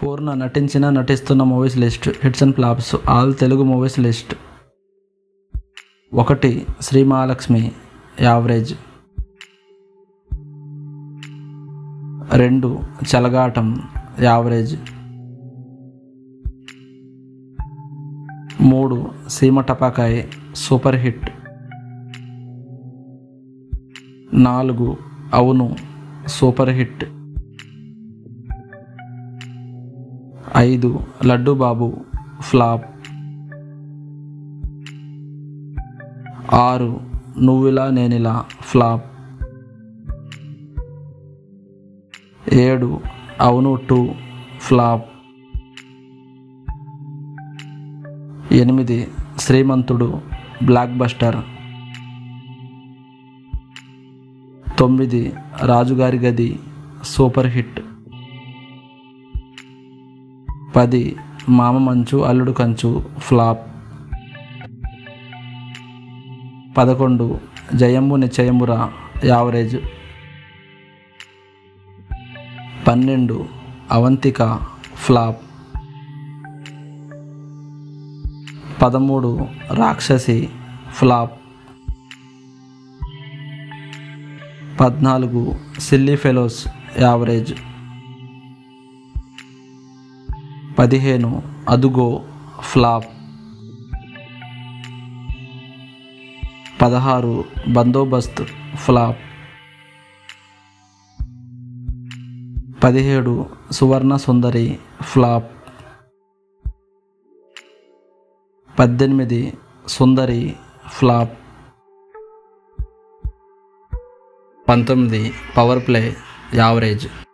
పూర్ణ నటించిన నటిస్తున్న movies list hits and flops all Telugu movies list ఒకటి శ్రీ మహాలక్ష్మి యావరేజ్ రెండు చలగాటం యావరేజ్ మూడు సీమ టపాకాయ్ సూపర్ హిట్ నాలుగు అవును సూపర్ హిట్ ఐదు లడ్డు బాబు ఫ్లాప్ ఆరు నువ్విలా నేనిలా ఫ్లాప్ ఏడు అవును టూ ఫ్లాప్ ఎనిమిది శ్రీమంతుడు బ్లాక్ బస్టర్ తొమ్మిది రాజుగారి గది సూపర్ హిట్ పది మామ మంచు అల్లుడు కంచు ఫ్లాప్ పదకొండు జయము నిశ్చయమురా యావరేజ్ పన్నెండు అవంతిక ఫ్లాప్ పదమూడు రాక్షసి ఫ్లాప్ పద్నాలుగు సిల్లీ ఫెలోస్ యావరేజ్ పదిహేను అదుగో ఫ్లాప్ పదహారు బందోబస్త్ ఫ్లాప్ పదిహేడు సువర్ణ సుందరి ఫ్లాప్ పద్దెనిమిది సుందరి ఫ్లాప్ పంతొమ్మిది పవర్ ప్లే యావరేజ్